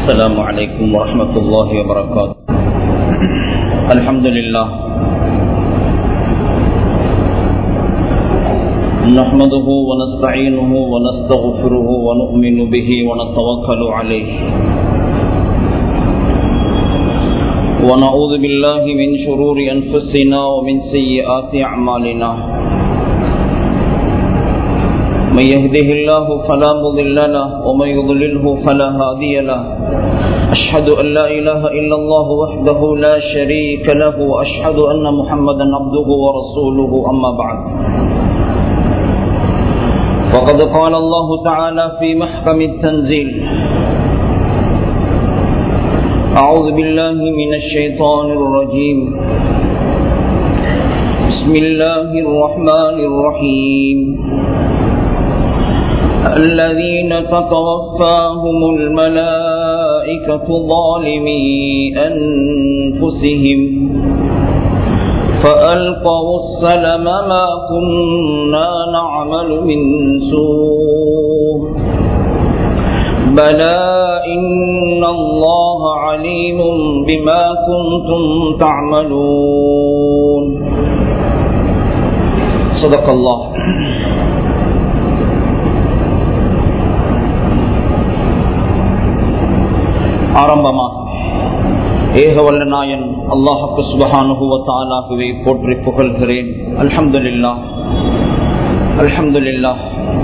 السلام عليكم ورحمة الله وبركاته الحمد لله نحمده ونستعينه ونستغفره ونؤمن به ونتوكل عليه ونعوذ بالله من شرور أنفسنا ومن سيئات أعمالنا من يهده الله فلا مضل له ومن يضلله فلا هادي له أشهد أن لا إله إلا الله وحده لا شريك له وأشهد أن محمدا عبده ورسوله أما بعد وقد قال الله تعالى في محكم التنزيل أعوذ بالله من الشيطان الرجيم بسم الله الرحمن الرحيم الذين تتوفاهم الملائكة ظالمي أنفسهم فألقوا السلم ما كنا نعمل من سوء بلى إن الله عليم بما كنتم تعملون صدق الله ஆரம்பமாக ஏகவல்ல நாயன் அல்லாஹுக்கு சுபகானுகுவத்தாலாகவே போற்றி புகழ்கிறேன் அல்ஹம்துல்லா அல்ஹம்துல்லா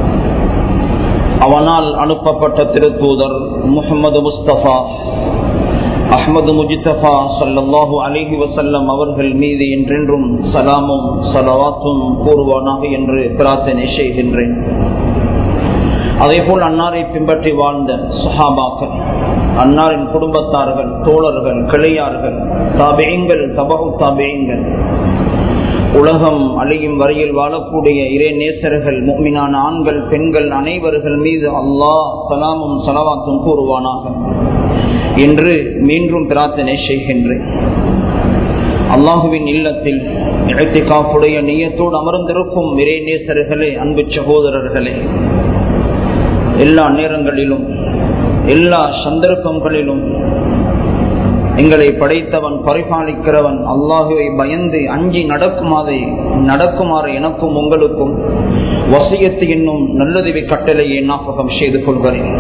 அவனால் அனுப்பப்பட்ட திருத்தூதர் முகமது முஸ்தபா அஹமது முஜித்தபா சல்லாஹூ அலிஹி வசல்லம் அவர்கள் மீது என்றென்றும் சலாமும் சலவாத்தும் கூறுவானாக என்று பிரார்த்தனை செய்கின்றேன் அதே போல் அன்னாரை பின்பற்றி வாழ்ந்த சுஹாபாக்கள் அன்னாரின் குடும்பத்தார்கள் தோழர்கள் கிளையார்கள் தாபேயங்கள் தபகு தாபேயங்கள் உலகம் அழியும் வரையில் வாழக்கூடிய இறை நேசர்கள் முக்மினான ஆண்கள் பெண்கள் அனைவர்கள் மீது அல்லாஹ் சலாமும் சலவாத்தும் கூறுவானாக என்று மீண்டும் பிரார்த்தனை செய்கின்றேன் அல்லாஹுவின் இல்லத்தில் இழத்திகாப்புடைய நீயத்தோடு அமர்ந்திருக்கும் இறை நேசர்களே அன்பு சகோதரர்களே எல்லா நேரங்களிலும் எல்லா சந்தர்ப்பங்களிலும் எங்களை படைத்தவன் பரிபாலிக்கிறவன் அல்லாஹுவை பயந்து அஞ்சி நடக்குமாதை நடக்குமாறு எனக்கும் உங்களுக்கும் வசியத்து என்னும் நல்லுதவி கட்டளையை ஞாபகம் செய்து கொள்கிறேன்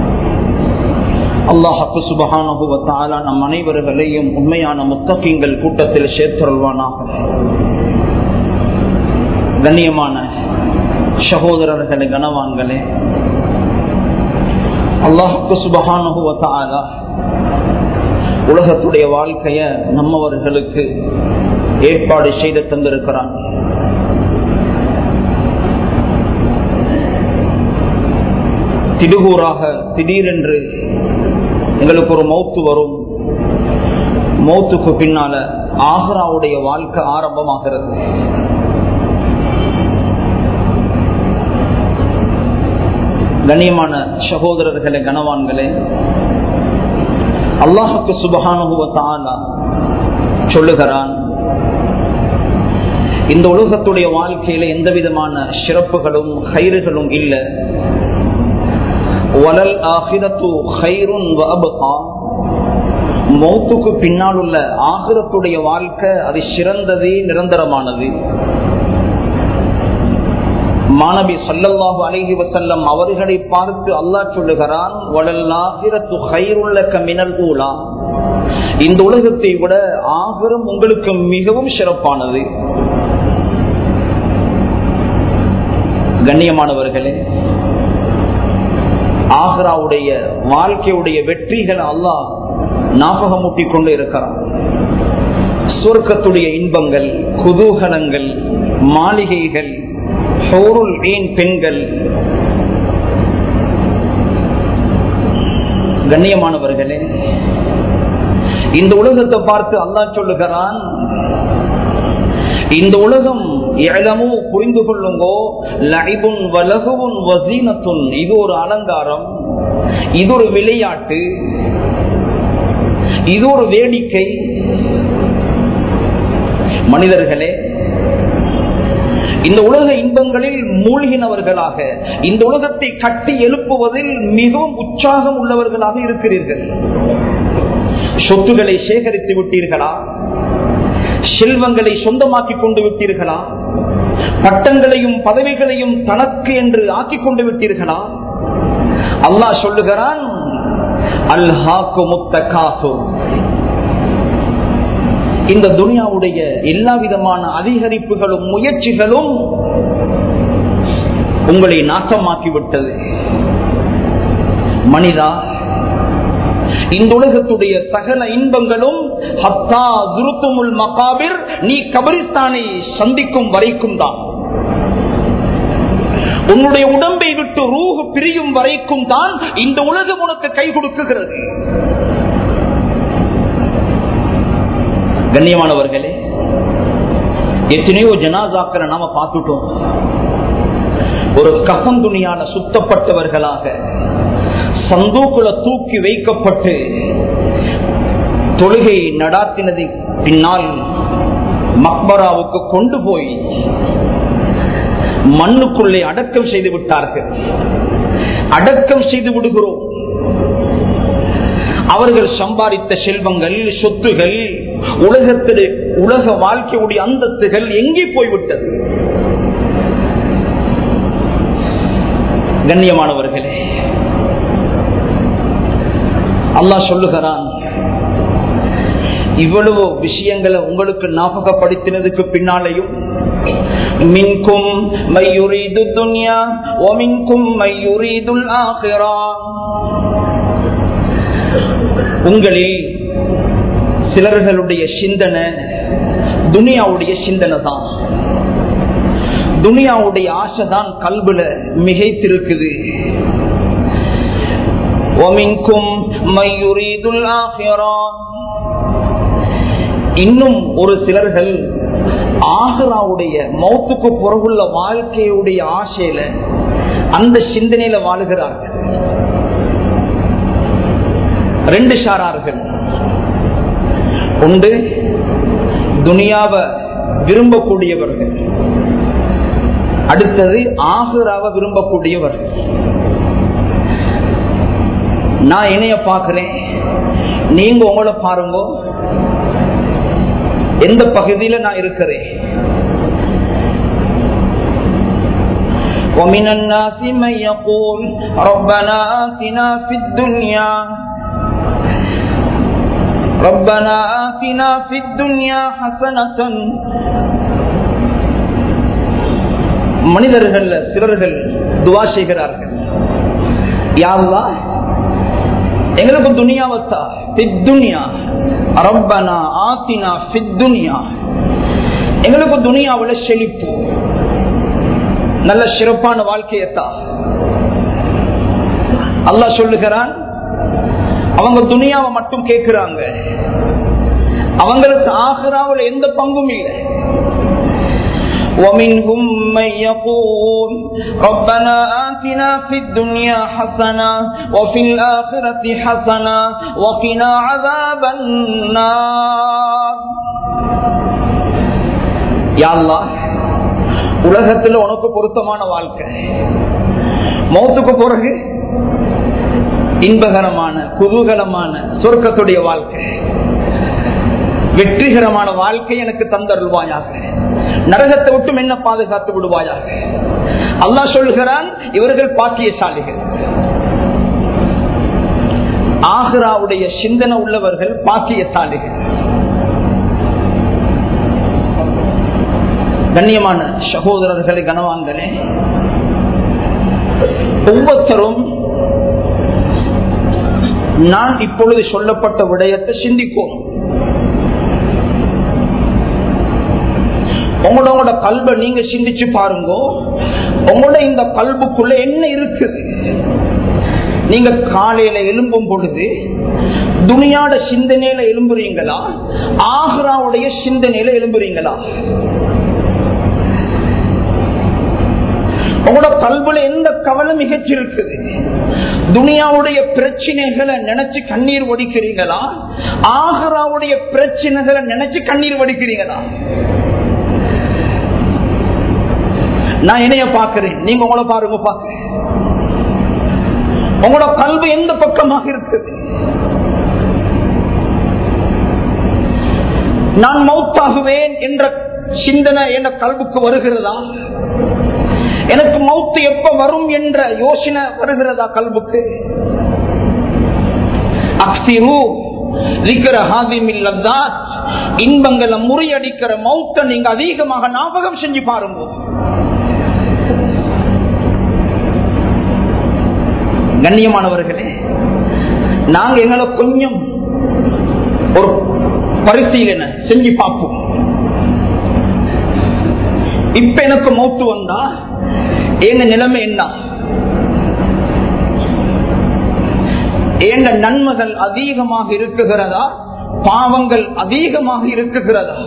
அல்லாஹு சுபகானுபவத்தாலா நம் அனைவர்களையும் உண்மையான முத்தகங்கள் கூட்டத்தில் சேர்த்தருள்வானாக கண்ணியமான சகோதரர்களே கனவான்களே அல்லாஹுக்கு சுபகானுபவத்தாலா உலகத்துடைய வாழ்க்கைய நம்மவர்களுக்கு ஏற்பாடு செய்து தந்திருக்கிறான் திடுகூறாக திடீரென்று எங்களுக்கு ஒரு மௌத்து வரும் மௌத்துக்கு பின்னால ஆக்ராவுடைய வாழ்க்கை ஆரம்பமாகிறது கண்ணியமான சகோதரர்களே கனவான்களே அல்லாஹுக்கு சுபகானுபவத்தாலா சொல்லுகிறான் இந்த உலகத்துடைய வாழ்க்கையில எந்த விதமான சிறப்புகளும் கயிறுகளும் இல்லை வலல் ஆகிரத்து ஹைருன் மௌத்துக்கு பின்னால் உள்ள ஆகிரத்துடைய வாழ்க்கை அது சிறந்தது நிரந்தரமானது மாணவி சல்லல்லாஹு அலஹி வசல்லம் அவர்களை பார்த்து அல்லாஹ் சொல்லுகிறான் இந்த உலகத்தை விட ஆகரம் உங்களுக்கு மிகவும் சிறப்பானது கண்ணியமானவர்களே ஆக்ராவுடைய வாழ்க்கையுடைய வெற்றிகள் அல்லாஹ் ஞாபகமூட்டி கொண்டு இருக்கிறான் சுவர்க்கத்துடைய இன்பங்கள் குதூகலங்கள் மாளிகைகள் ஏன் பெண்கள் கண்ணியமானவர்களே இந்த உலகத்தை பார்த்து அல்லாஹ் சொல்லுகிறான் இந்த உலகம் எழமோ புரிந்து கொள்ளுங்கோ லைபுன் வலகுவும் வசீனத்துன் இது ஒரு அலங்காரம் இது ஒரு விளையாட்டு இது ஒரு வேடிக்கை மனிதர்களே இந்த உலக இன்பங்களில் மூழ்கினவர்களாக இந்த உலகத்தை கட்டி எழுப்புவதில் மிகவும் உற்சாகம் உள்ளவர்களாக இருக்கிறீர்கள் சொத்துக்களை சேகரித்து விட்டீர்களா செல்வங்களை சொந்தமாக்கிக் கொண்டு விட்டீர்களா பட்டங்களையும் பதவிகளையும் தனக்கு என்று ஆக்கிக் கொண்டு விட்டீர்களா அல்லாஹ் சொல்லுகிறான் அல்ஹாக்கு முத்த காசு இந்த துனியாவுடைய எல்லா விதமான அதிகரிப்புகளும் முயற்சிகளும் உங்களை நாட்டமாக்கி விட்டது மனிதா இந்த உலகத்துடைய சகல இன்பங்களும் ஹத்தா துருத்துமுல் மகாபிர் நீ கபரிஸ்தானை சந்திக்கும் வரைக்கும் தான் உன்னுடைய உடம்பை விட்டு ரூஹு பிரியும் வரைக்கும் தான் இந்த உலகம் உனக்கு கை கொடுக்குகிறது கண்ணியமானவர்களே எத்தனையோ ஜனாதாக்களை நாம பார்த்துட்டோம் ஒரு கஃன் துணியால சுத்தப்பட்டவர்களாக சந்தூக்குல தூக்கி வைக்கப்பட்டு தொழுகை நடாத்தினது பின்னால் மக்பராவுக்கு கொண்டு போய் மண்ணுக்குள்ளே அடக்கம் செய்து விட்டார்கள் அடக்கம் செய்து விடுகிறோம் அவர்கள் சம்பாதித்த செல்வங்கள் சொத்துகள் உலகத்தில் உலக வாழ்க்கையுடைய அந்தத்துகள் எங்கே போய்விட்டது கண்ணியமானவர்களே அல்லாஹ் சொல்லுகிறான் இவ்வளவு விஷயங்களை உங்களுக்கு ஞாபகப்படுத்தினதுக்கு பின்னாலேயும் மின்கும் மையுரீது துன்யா ஒமின்கும் மையுரீதுல் ஆகிரா உங்களில் சிலர்களுடைய சிந்தனை துனியாவுடைய சிந்தனை தான் துனியாவுடைய ஆசை தான் கல்வில மிகைத்திருக்குது இன்னும் ஒரு சிலர்கள் ஆகராவுடைய மௌத்துக்கு பிறகுள்ள வாழ்க்கையுடைய ஆசையில அந்த சிந்தனையில வாழுகிறார்கள் ரெண்டு ஷாரார்கள் ஒன்று துனியாவை விரும்பக்கூடியவர்கள் அடுத்தது ஆகுராவை விரும்பக்கூடியவர்கள் நான் இணைய பார்க்கிறேன் நீங்க உங்களை பாருங்க எந்த பகுதியில நான் இருக்கிறேன் ومن الناس من يقول ربنا آتنا في الدنيا ربنا آتنا في الدنيا حسنة மனிதர்கள் சிலர்கள் துவா செய்கிறார்கள் யாருலா எங்களுக்கு துனியாவத்தா துனியா ரப்பனா ஆத்தினா துனியா எங்களுக்கு துனியாவில் செழிப்பு நல்ல சிறப்பான வாழ்க்கையத்தா அல்லாஹ் சொல்லுகிறான் அவங்க துனியாவை மட்டும் கேட்கிறாங்க அவங்களுக்கு ஆகிறாவில் எந்த பங்கும் இல்லை ومنهم من يقول ربنا آتنا في الدنيا حسنة وفي الآخرة حسنة وقنا عذاب النار يا الله உலகத்தில் உனக்கு பொருத்தமான வாழ்க்கை மௌத்துக்கு பிறகு இன்பகரமான குதூகலமான சொர்க்கத்துடைய வாழ்க்கை வெற்றிகரமான வாழ்க்கை எனக்கு தந்தருள்வாயாக நரகத்தை விட்டும் என்ன பாதுகாத்து விடுவாயாக அல்லாஹ் சொல்கிறான் இவர்கள் பாக்கியசாலிகள் ஆஹ்ராவுடைய சிந்தனை உள்ளவர்கள் பாக்கியசாலிகள் கண்ணியமான சகோதரர்களை கனவாங்களே ஒவ்வொருத்தரும் நான் இப்பொழுது சொல்லப்பட்ட விடயத்தை சிந்திப்போம் உங்களோட கல்வை நீங்க சிந்திச்சு பாருங்க உங்களோட இந்த கல்புக்குள்ள என்ன இருக்குது நீங்க காலையில எழும்பும் பொழுது துணியாட சிந்தனையில எழும்புறீங்களா ஆக்ராவுடைய சிந்தனையில எழும்புறீங்களா உங்களோட கல்வில எந்த கவலை மிகச்சி இருக்குது துனியாவுடைய பிரச்சனைகளை நினைச்சு கண்ணீர் வடிக்கிறீங்களா ஆகராவுடைய பிரச்சனைகளை நினைச்சு கண்ணீர் வடிக்கிறீங்களா நான் என்னைய பாக்குறேன் நீங்க உங்களை பாருங்க பாக்குறேன் உங்களோட கல்வி எந்த பக்கமாக இருக்குது நான் மௌத்தாகுவேன் என்ற சிந்தனை என்ற கல்வுக்கு வருகிறதா எனக்கு மௌத்து எப்ப வரும் என்ற யோசனை வருகிறதா கல்வுக்கு அக்சிரு ذكر هادم اللذات இன்பங்களை முறியடிக்கிற மௌத்த நீங்க அதிகமாக ஞாபகம் செஞ்சு பாருங்க கண்ணியமானவர்களே நாங்க எங்களை கொஞ்சம் ஒரு பரிசீலனை செஞ்சு பார்ப்போம் இப்ப எனக்கு மௌத்து வந்தா எங்க நிலைமை என்ன எங்க நன்மைகள் அதிகமாக இருக்குகிறதா பாவங்கள் அதிகமாக இருக்குகிறதா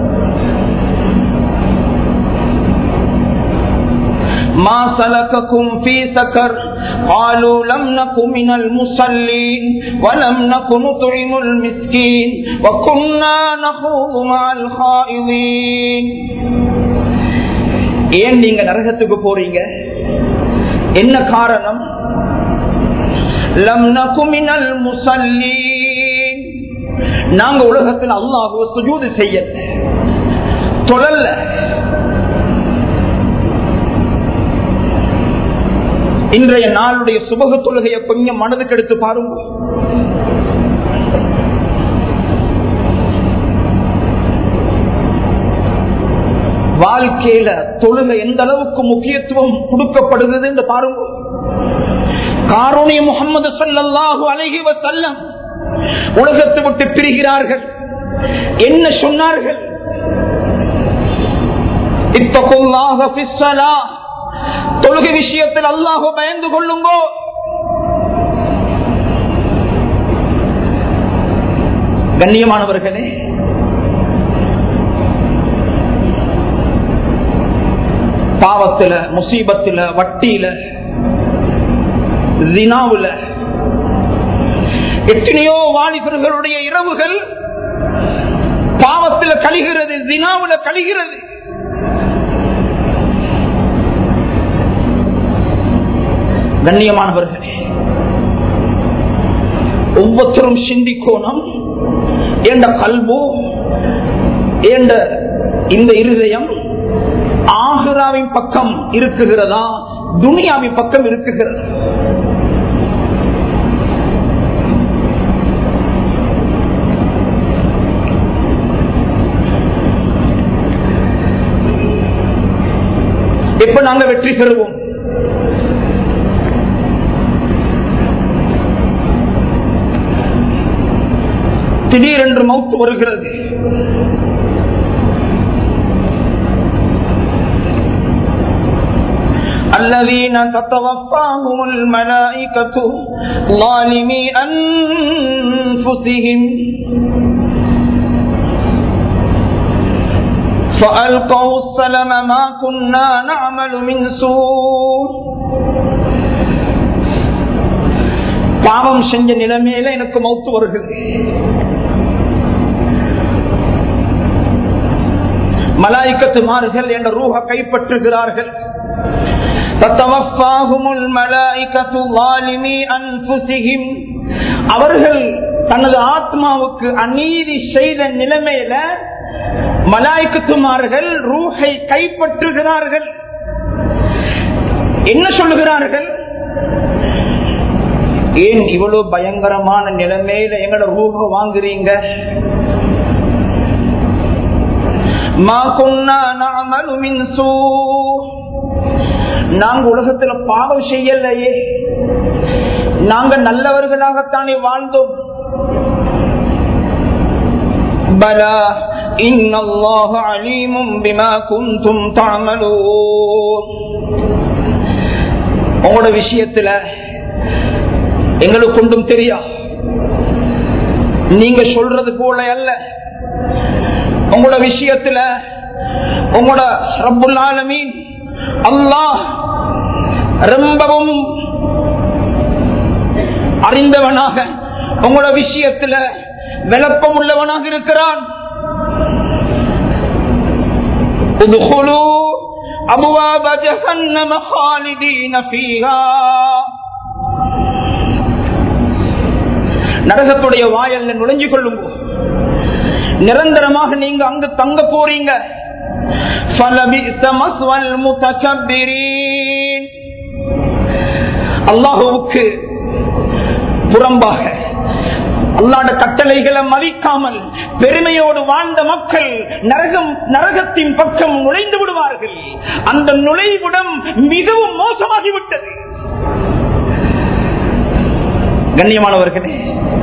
ما سلككم في سكر قالوا لم نك من المصلين ولم نك نطعم المسكين وكنا نخوض مع الخائضين ஏன் நீங்க நரகத்துக்கு போறீங்க என்ன காரணம் லம் நகு மினல் முசல்லீன் நாங்க உலகத்தில் அல்லாஹுவ சுஜூது செய்யல தொழல்ல இன்றைய நாளுடைய சுபக தொழுகையை கொஞ்சம் மனதுக்கு எடுத்து பாருங்க வாழ்க்கையில தொழுகை எந்த அளவுக்கு முக்கியத்துவம் கொடுக்கப்படுகிறது என்று பாருங்க காரோனி முகமது சல்லாஹூ அழகி வசல்லம் உலகத்தை விட்டு பிரிகிறார்கள் என்ன சொன்னார்கள் இத்தகுல்லாக பிஸ்ஸலா தொழுகை விஷயத்தில் அல்லாஹோ பயந்து கொள்ளுங்கோ கண்ணியமானவர்களே பாவத்துல முசீபத்துல வட்டியில ஜினாவுல எத்தனையோ வாலிபர்களுடைய இரவுகள் பாவத்தில் கழிகிறது ஜினாவுல கழிகிறது கண்ணியமானவர்களே ஒவ்வொருத்தரும் சிந்திக்கோணும் ஏண்ட கல்வோ ஏண்ட இந்த இருதயம் ஆகுராவின் பக்கம் இருக்குகிறதா துனியாவின் பக்கம் இருக்குகிறது எப்ப நாங்க வெற்றி பெறுவோம் திடீரென்று மௌத்து வருகிறது الذين تتوفاهم الملائكة ظالمي أنفسهم فألقوا السلم ما كنا نعمل من سوء பாவம் செஞ்ச நிலைமையில எனக்கு மௌத்து வருகிறது மலாய்க்கத்து மாறுகள் என்ற ரூஹ கைப்பற்றுகிறார்கள் அவர்கள் தனது ஆத்மாவுக்கு அநீதி செய்த நிலைமையில மலாய்க்கத்துமார்கள் ரூஹை கைப்பற்றுகிறார்கள் என்ன சொல்லுகிறார்கள் ஏன் இவ்வளவு பயங்கரமான நிலைமையில எங்களோட ரூஹ வாங்குறீங்க நாங்க உலகத்துல பாவம் செய்யலையே நாங்க நல்லவர்களாகத்தானே வாழ்ந்தோம் பலா إن الله عليم بما كنتم تعملون உங்களோட விஷயத்துல எங்களுக்கு ஒன்றும் தெரியா நீங்க சொல்றது போல அல்ல உங்களோட விஷயத்துல உங்களோட ரப்புல் ஆலமீன் அல்லாஹ் ரொம்பவும் அறிந்தவனாக உங்களோட விஷயத்துல விளப்பம் உள்ளவனாக இருக்கிறான் أبواب جهنم خالدين فيها நரகத்துடைய வாயல்ல நுழைஞ்சு கொள்ளுங்க நிரந்தரமாக நீங்க அங்கு தங்க போறீங்க فَلَبِئْسَ مَثْوَى الْمُتَكَبِّرِينَ அல்லாஹுவுக்கு புறம்பாக அல்லாட கட்டளைகளை மதிக்காமல் பெருமையோடு வாழ்ந்த மக்கள் நரகம் நரகத்தின் பக்கம் நுழைந்து விடுவார்கள் அந்த நுழைவிடம் மிகவும் மோசமாகிவிட்டது கண்ணியமானவர்களே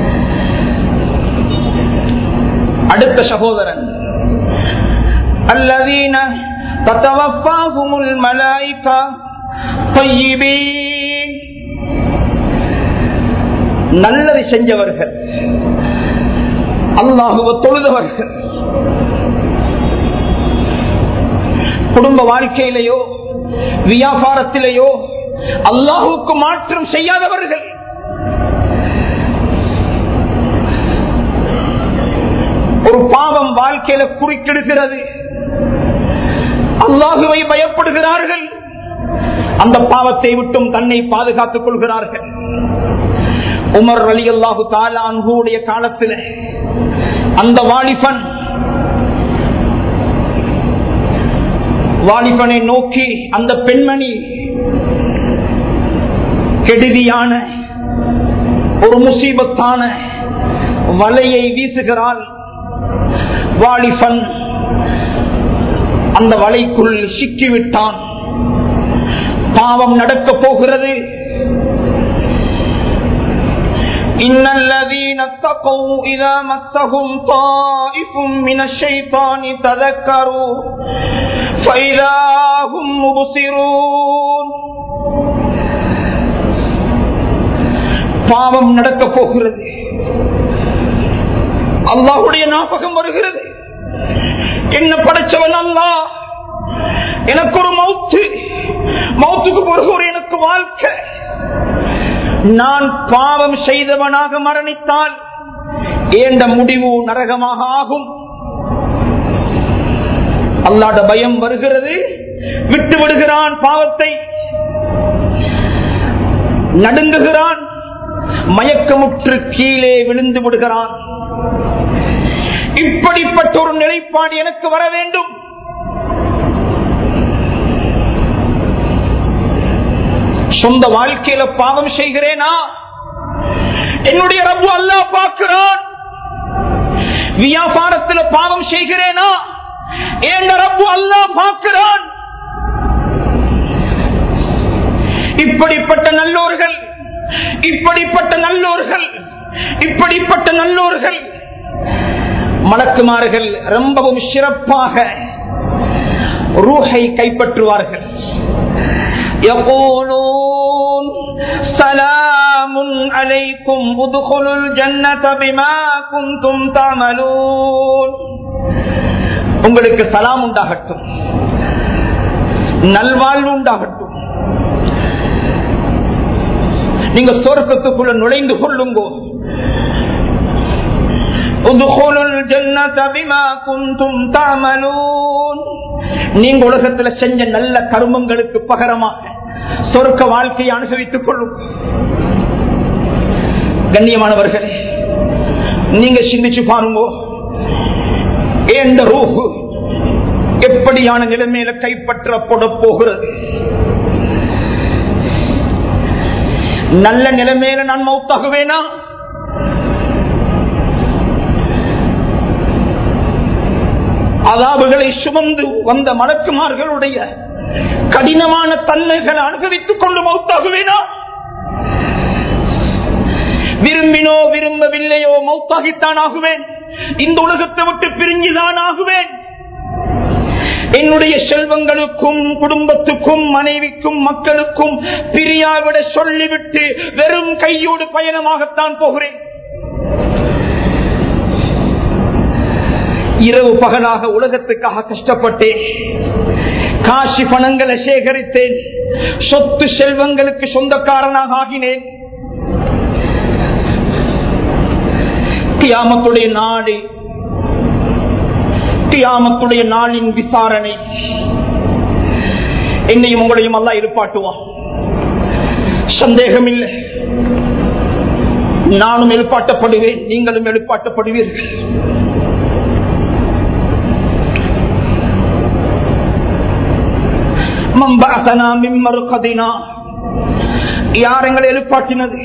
அடுத்த சகோதரன் الذين تتوفاهم الملائكة طيبين நல்லது செஞ்சவர்கள் அல்லாஹுவ தொழுதவர்கள் குடும்ப வாழ்க்கையிலேயோ வியாபாரத்திலேயோ அல்லாஹுக்கு மாற்றம் செய்யாதவர்கள் ஒரு பாவம் வாழ்க்கையில குறுக்கிடுகிறது அல்லாஹுவை பயப்படுகிறார்கள் அந்த பாவத்தை விட்டும் தன்னை பாதுகாத்துக் கொள்கிறார்கள் உமர் அலி அல்லாஹு தாலான்குடைய காலத்தில் அந்த வாலிபன் வாலிபனை நோக்கி அந்த பெண்மணி கெடுதியான ஒரு முசீபத்தான வலையை வீசுகிறாள் வாலிபன் அந்த வலைக்குள் சிக்கிவிட்டான் பாவம் நடக்க போகிறது إن الذين اتقوا إذا مسهم طائف من الشيطان تذكروا فإذا هم مبصرون பாவம் நடக்க போகிறது அல்லாஹுடைய ஞாபகம் வருகிறது என்ன படைச்சவன் அல்லா எனக்கு ஒரு மவுத்து மவுத்துக்கு பிறகு ஒரு எனக்கு வாழ்க்கை நான் பாவம் செய்தவனாக மரணித்தால் ஏண்ட முடிவு நரகமாக ஆகும் அல்லாட பயம் வருகிறது விட்டு விடுகிறான் பாவத்தை நடுங்குகிறான் மயக்கமுற்று கீழே விழுந்து விடுகிறான் இப்படிப்பட்ட ஒரு நிலைப்பாடு எனக்கு வர வேண்டும் சொந்த வாழ்க்கையில பாவம் செய்கிறேனா என்னுடைய ரப்பு அல்லா பார்க்கிறான் வியாபாரத்தில் பாவம் செய்கிறேனா என் ரப்பு அல்லா பார்க்கிறான் இப்படிப்பட்ட நல்லோர்கள் இப்படிப்பட்ட நல்லோர்கள் இப்படிப்பட்ட நல்லோர்கள் மலக்குமார்கள் ரொம்பவும் சிறப்பாக ரூஹை கைப்பற்றுவார்கள் يقولون سلام عليكم ادخلوا الجنة بما كنتم تعملون உங்களுக்கு சலாம் உண்டாகட்டும் நல்வாழ்வு உண்டாகட்டும் நீங்க சொர்க்கத்துக்குள்ள நுழைந்து கொள்ளுங்கோ நீங்க உலகத்துல செஞ்ச நல்ல கருமங்களுக்கு பகரமாக சொர்க்க வாழ்க்கையை அனுபவித்துக் கொள்ளும் கண்ணியமானவர்களே நீங்க சிந்திச்சு பாருங்க ஏந்த ரூஹு எப்படியான நிலைமையில கைப்பற்றப்பட போகிறது நல்ல நிலைமையில நான் மௌத்தாகுவேனா அதாபுகளை சுமந்து வந்த மலக்குமார்களுடைய கடினமான தன்மைகளை அனுபவித்துக் கொண்டு மௌத்தாகுவேனா விரும்பினோ விரும்பவில்லையோ மௌத்தாகித்தான் ஆகுவேன் இந்த உலகத்தை விட்டு பிரிஞ்சுதான் ஆகுவேன் என்னுடைய செல்வங்களுக்கும் குடும்பத்துக்கும் மனைவிக்கும் மக்களுக்கும் பிரியாவிட சொல்லிவிட்டு வெறும் கையோடு பயணமாகத்தான் போகிறேன் இரவு பகலாக உலகத்துக்காக கஷ்டப்பட்டேன் காசி பணங்களை சேகரித்தேன் சொத்து செல்வங்களுக்கு சொந்தக்காரனாக ஆகினேன் கியாமத்துடைய நாடு கியாமத்துடைய நாளின் விசாரணை என்னையும் உங்களையும் அல்லா எழுப்பாட்டுவான் சந்தேகம் இல்லை நானும் எழுப்பாட்டப்படுவேன் நீங்களும் எழுப்பாட்டப்படுவீர்கள் மம்பஅதனா மின் மர்கதினா. யார் எங்களை எழுப்பாட்டினது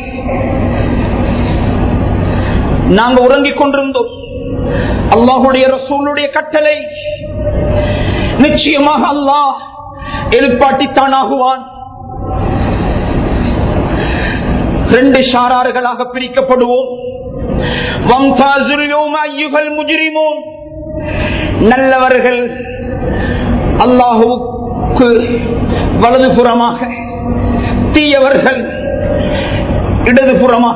நாங்க உறங்கிக் கொண்டிருந்தோம் அல்லாஹுடைய ரசூலுடைய கட்டளை நிச்சயமாக அல்லாஹ் எழுப்பாட்டித்தான் ஆகுவான் ரெண்டு ஷாராறுகளாக பிரிக்கப்படுவோம் வம்சாசுல் யௌம அய்யுஹல் முஜ்ரிமூன். நல்லவர்கள் அல்லாஹுவுக்கு வலதுபுறமாக தீயவர்கள் இடதுபுறமாக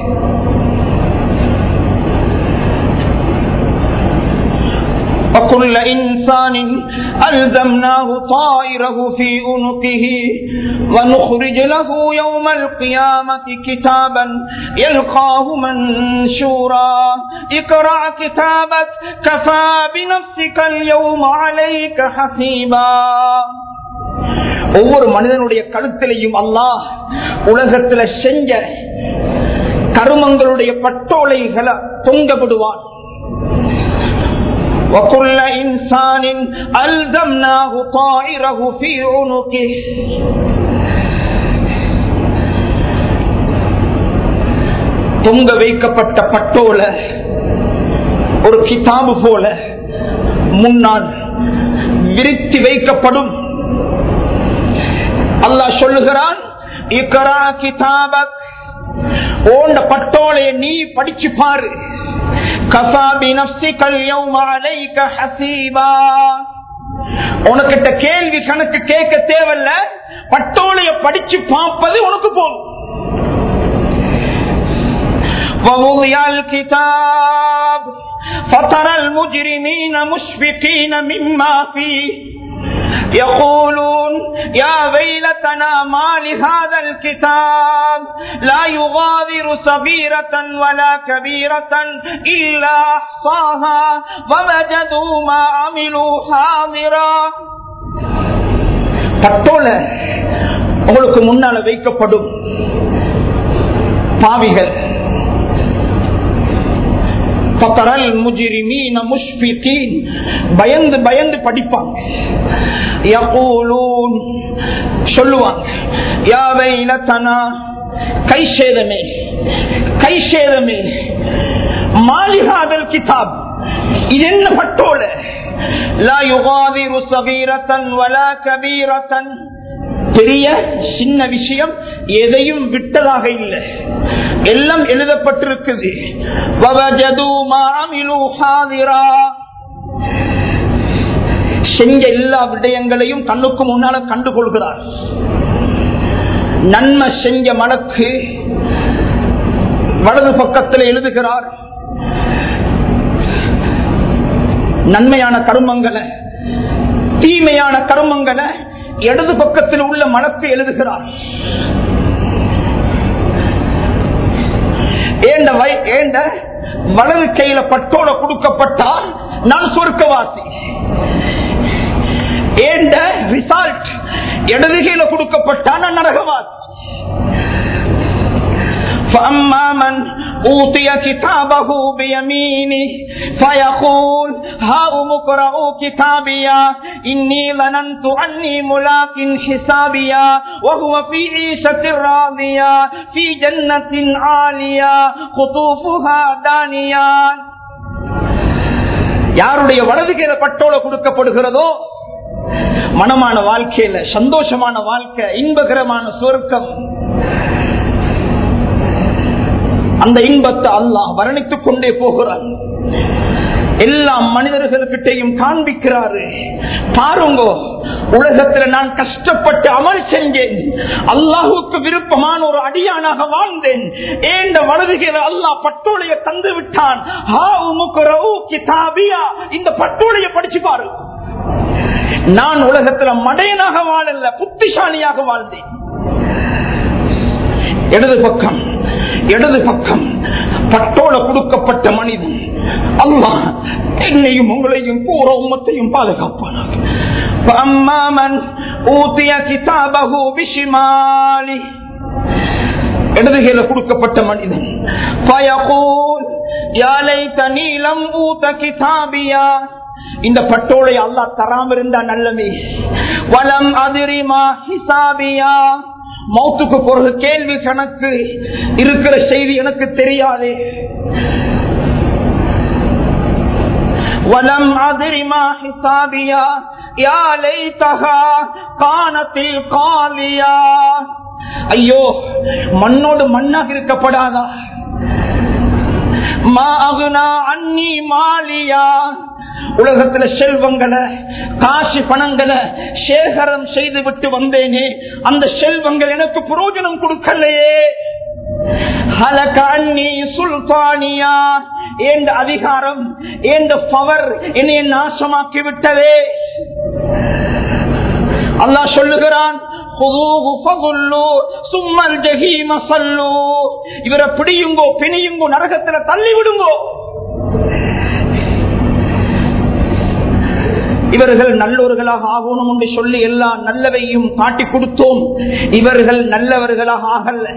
وكل إنسان ألزمناه طائره في أنقه ونخرج له يوم القيامة كتابا يلقاه منشورا اقرأ كتابك كفى بنفسك اليوم عليك حسيبا ஒவ்வொரு மனிதனுடைய கழுத்திலையும் அல்லாஹ் உலகத்துல செஞ்ச கருமங்களுடைய பட்டோலைகளை தொங்க விடுவான் وكل إنسان ألزمناه طائره في عنقه தொங்க வைக்கப்பட்ட பட்டோல ஒரு கிதாபு போல முன்னால் விரித்து வைக்கப்படும் அல்லாஹ் சொல்லுகிறான் இக்கரா கிதாபக் ஓண்ட பட்டோலைய நீ படிச்சு பாரு கசாபி நப்சிகல் யௌம அலைக ஹசீபா உனக்கிட்ட கேள்வி கணக்கு கேட்க தேவையில்ல பட்டோலைய படிச்சு பார்ப்பது உனக்கு போதும் ووضع الكتاب فترى المجرمين مشفقين مما فيه يقولون يا ويلتنا ما لهذا الكتاب لا يغادر صغيرة ولا كبيرة إلا أحصاها ووجدوا ما عملوا حاضرا பட்டோல உங்களுக்கு முன்னால வைக்கப்படும் பாவிகள் பத்தரல் முஜிரிமீன முஷ்பிகீன் பயந்து பயந்து படிப்பாங்க யகூலூன் சொல்லுவாங்க யா வைலத்தனா கை சேதமே கை சேதமே மாலிகாதல் கிதாப் இது என்ன பட்டோல லா யுகாதிரு சகீரத்தன் வலா கபீரத்தன் பெரிய சின்ன விஷயம் எதையும் விட்டதாக இல்லை எல்லாம் எழுதப்பட்டிருக்குது வவஜது மா அமிலு ஹாதிரா. செஞ்ச எல்லா விடயங்களையும் கண்ணுக்கு முன்னால கண்டுகொள்கிறார் நன்மை செஞ்ச மனக்கு வலது பக்கத்தில் எழுதுகிறார் நன்மையான கருமங்களை தீமையான கருமங்களை இடது பக்கத்தில் உள்ள மனத்தை எழுதுகிறார் ஏண்ட வய- ஏண்ட வலது கையில பட்டோட கொடுக்கப்பட்டால் நான் சொர்க்கவாசி ஏண்ட ரிசல்ட் இடது கையில கொடுக்கப்பட்டா நான் நரகவாசி فأما من أوتي كتابه بيمينه فيقول هاؤم اقرءوا كتابيا إني ظننت أني ملاق حسابيا وهو في عيشة راضية في جنة عالية قطوفها دانية யாருடைய வலதுகையில பட்டோல கொடுக்கப்படுகிறதோ மனமான வாழ்க்கையில சந்தோஷமான வாழ்க்கை இன்பகரமான சொர்க்கம் அந்த இன்பத்தை அல்லாஹ் வர்ணித்துக் கொண்டே போகிறான் எல்லா மனிதர்களுக்கிட்டையும் காண்பிக்கிறாரு பாருங்க உலகத்துல நான் கஷ்டப்பட்டு அமல் செஞ்சேன் அல்லாஹுக்கு விருப்பமான ஒரு அடியானாக வாழ்ந்தேன் ஏண்ட வலதுகிற அல்லாஹ் பட்டோலைய தந்து விட்டான் ஹா உமுக்கு ரவு கிதாபியா. இந்த பட்டோலைய படிச்சு பாரு நான் உலகத்துல மடையனாக வாழல புத்திசாலியாக வாழ்ந்தேன் இடது பக்கம் இடது பக்கம் பட்டோல கொடுக்கப்பட்ட மனிதன் அல்லாஹ் என்னையும் உங்களையும் பூர உம்மத்தையும் பாதுகாப்பானாக فأما من ஊத்திய கிதாபகு பிஷிமாலி இடதுகையில கொடுக்கப்பட்ட மனிதன் فيقول يا ليتني لم أوت كتابيا இந்த பட்டோலை அல்லாஹ் தராம இருந்தா நல்லமே வலம் அதிரிமா ஹிசாபியா மௌத்துக்கு பிறகு கேள்வி கணக்கு இருக்கிற செய்தி எனக்கு தெரியாது வலம் அதிரிமா ஹிசாபியா யா லைதஹா கானத்தில் காலியா ஐயோ மண்ணோடு மண்ணாக இருக்கப்படாதா மா அகுனா அன்னி மாலியா உலகத்துல செல்வங்களை காசு பணங்களை சேகரம் செய்து விட்டு வந்தேனே அந்த செல்வங்கள் எனக்கு புரோஜனம் கொடுக்கலையே ஹலக அன்னி சுல்தானியா என்ற அதிகாரம் என்ற பவர் என்னை நாசமாக்கி விட்டதே அல்லாஹ் சொல்லுகிறான் خذوه فغلوا ثم الجحيم صلوا இவரை பிடியுங்கோ பிணியுங்கோ நரகத்துல தள்ளி விடுங்கோ இவர்கள் நல்லோர்களாக ஆகணும் என்று சொல்லி எல்லா நல்லவையும் காட்டி கொடுத்தோம் இவர்கள் நல்லவர்களாக ஆகல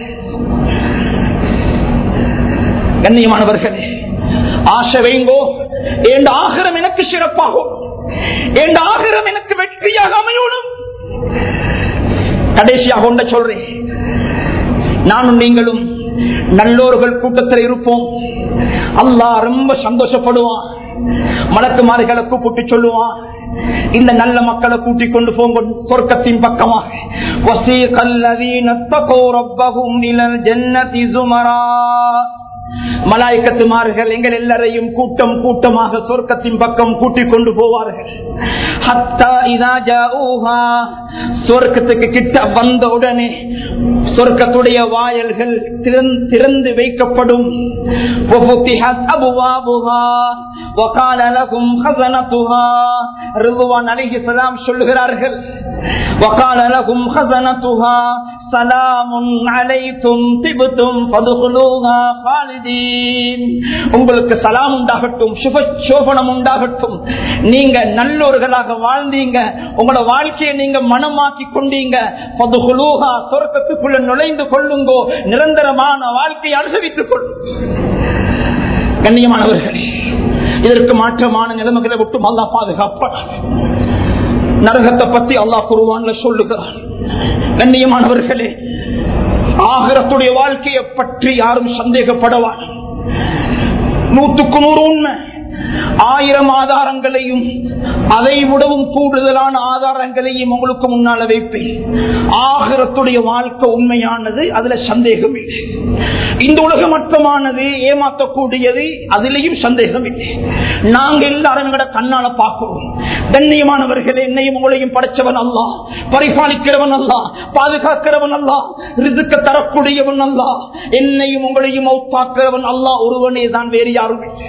கண்ணியமானவர்களே ஆசை வைங்கோ என் ஆகிரம் எனக்கு சிறப்பாகும் என் ஆகிரம் எனக்கு வெற்றியாக அமையணும் கடைசியாக ஒன்ற சொல்றேன் நானும் நீங்களும் நல்லோர்கள் கூட்டத்தில் இருப்போம் அல்லாஹ் ரொம்ப சந்தோஷப்படுவான் மலக்குமாரிகளை கூப்பிட்டு சொல்லுவான் இந்த நல்ல மக்களை கூட்டிக் கொண்டு போங்க சொர்க்கத்தின் பக்கமாக وَسِيقَ الَّذِينَ اتَّقَوْا رَبَّهُمْ إِلَى الْجَنَّةِ زُمَرًا மலாய்க்கத்துமார்கள் எங்கள் எல்லாரையும் கூட்டம் கூட்டமாக சொர்க்கத்தின் பக்கம் கூட்டிக் கொண்டு போவார்கள் ஹத்தா இதா ஜாஊஹா சொர்க்கத்துக்கு கிட்ட வந்த உடனே சொர்க்கத்துடைய வாயல்கள் திறந்- திறந்து வைக்கப்படும் وَفُتِحَتْ أَبْوَابُهَا وَقَالَ لَهُمْ خَزَنَتُهَا ரிதுவான் அலைஹிஸ்ஸலாம் சொல்லுகிறார்கள் وَقَالَ لَهُمْ خَزَنَتُهَا سَلَامٌ عَلَيْكُمْ طِبْتُمْ فَادْخُلُوهَا خَالِدِينَ உங்களுக்கு சலாம் உண்டாகட்டும் சுப சோபனம் உண்டாகட்டும் நீங்க நல்லோர்களாக வாழ்ந்தீங்க உங்களோட வாழ்க்கையை நீங்க மனமாக்கி கொண்டீங்க பதுகுலூஹா சொர்க்கத்துக்குள்ள நுழைந்து கொள்ளுங்கோ நிரந்தரமான வாழ்க்கையை அனுசரித்துக் கொள்ளும் கண்ணியமானவர்களே இதற்கு மாற்றமான நிலைமைகளை விட்டு அல்லா பாதுகாப்பார் நரகத்தை பத்தி அல்லாஹ் குருவான்ல சொல்லுகிறார் கண்ணியமானவர்களே ஆகிரத்துடைய வாழ்க்கையை பற்றி யாரும் சந்தேகப்படவான் நூற்றுக்கு நூறு உண்மை ஆயிரம் ஆதாரங்களையும் அதை விடவும் கூடுதலான ஆதாரங்களையும் உங்களுக்கு முன்னால வைப்பேன் ஆகிரத்துடைய வாழ்க்கை உண்மையானது அதுல சந்தேகம் இல்லை இந்த உலகம் மட்டமானது ஏமாற்றக்கூடியது அதிலையும் சந்தேகம் இல்லை நாங்க எல்லாரும் எங்கட கண்ணால பார்க்கிறோம் கண்ணியமானவர்கள் என்னையும் உங்களையும் படைச்சவன் அல்ல பரிபாலிக்கிறவன் அல்ல பாதுகாக்கிறவன் அல்ல ரிதுக்க தரக்கூடியவன் அல்ல என்னையும் உங்களையும் மௌத்தாக்கிறவன் அல்ல ஒருவனே தான் வேறு யாரும் இல்லை.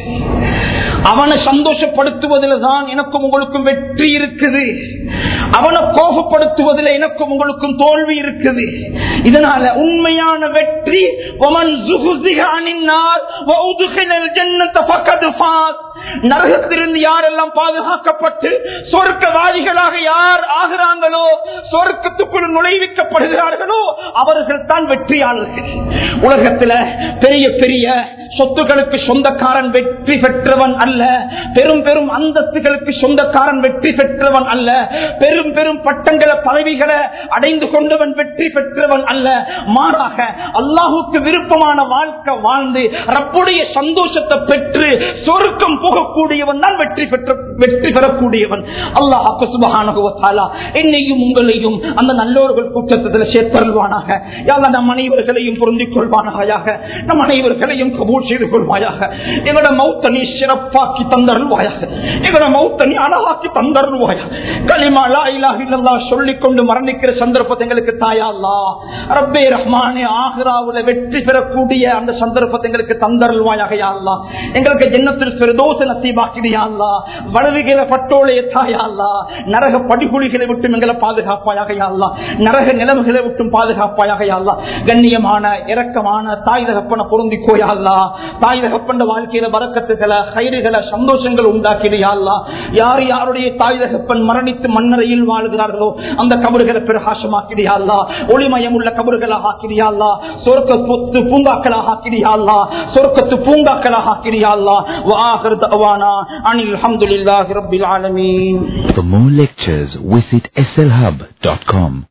அவனை சந்தோஷப்படுத்துவதில் தான் எனக்கும் உங்களுக்கும் வெற்றி இருக்குது அவனை கோபப்படுத்துவதில் எனக்கும் உங்களுக்கும் தோல்வி இருக்குது இதனால உண்மையான வெற்றி ஒமன் زُحْزِحَ عَنِ النَّارِ وَأُدْخِلَ الْجَنَّةَ فَقَدْ فَازَ. நரகத்திலிருந்து யாரெல்லாம் பாதுகாக்கப்பட்டு சொர்க்கவாதிகளாக யார் ஆகிறாங்களோ சொர்க்கத்துக்குள் நுழைவிக்கப்படுகிறார்களோ அவர்கள் தான் வெற்றியாளர்கள் உலகத்துல பெரிய பெரிய சொத்துக்களுக்கு சொந்தக்காரன் வெற்றி பெற்றவன் அல்ல பெரும் பெரும் அந்தஸ்துகளுக்கு சொந்தக்காரன் வெற்றி பெற்றவன் அல்ல பெரும் பெரும் பட்டங்களை பதவிகளை அடைந்து கொண்டவன் வெற்றி பெற்றவன் அல்ல மாறாக அல்லாஹுக்கு விருப்பமான வாழ்க்கை வாழ்ந்து ரப்புடைய சந்தோஷத்தை பெற்று சொருக்கம் போகக்கூடியவன் தான் வெற்றி பெற்ற வெற்றி பெறக்கூடியவன் அல்லாஹ் சுபகான என்னையும் உங்களையும் அந்த நல்லோர்கள் கூட்டத்தில் சேர்த்தருள்வானாக யாரா நம் அனைவர்களையும் பொருந்திக் கொள்வானாக நம் அனைவர்களையும் கபூல் செய்து கொள்வாயாக எங்களோட மௌத்த நீ சிறப்பாக்கி தந்தருள்வாயாக எங்களோட மௌத்த நீ அழகாக்கி தந்தருள்வாயா களிமா லா இலாஹ இல்லல்லாஹ் சொல்லிக் கொண்டு மரணிக்கிற சந்தர்ப்பத்தை எங்களுக்கு தாயா அல்லா ரப்பே ரஹ்மானே ஆஹிராவுல வெற்றி பெறக்கூடிய அந்த சந்தர்ப்பத்தை எங்களுக்கு தந்தருள்வாயாக யா அல்லா எங்களுக்கு ஜன்னத்தில் பிரதோஷ நசீபாக்கிறியா அல்லா வலதுகிற பட்டோலைய தாயா அல்லா நரக படிகுழிகளை விட்டும் எங்களை பாதுகாப்பாயாக யா அல்லா நரக நிலைமைகளை விட்டும் பாதுகாப்பாயாக யா அல்லா கண்ணியமான இரக்கமான தாய் தகப்பன பொருந்திக்கோயா அல்லா தாய் தகப்பன வாழ்க்கையில வரக்கத்துகளை கயிறுகளை நிம்மதிகளை சந்தோஷங்கள் உண்டாக்கிறியா அல்லா யார் யாருடைய தாய் தகப்பன் மரணித்து மண்ணறையில் வாழ்கிறார்களோ அந்த கபறுகளை பிரகாசமாக்கிறியா அல்லா ஒளிமயம் உள்ள கபறுகளாக ஆக்கிறியா அல்லா சொர்க்கத்து பூங்காக்களாக ஆக்கிறியா அல்லா சொர்க்கத்து பூங்காக்களாக ஆக்கிறியா அல்லா வாஹர் தவானா அனில் அல்ஹம்துலில்லாஹி ரப்பில் ஆலமீன் For more lectures, visit slhub.com.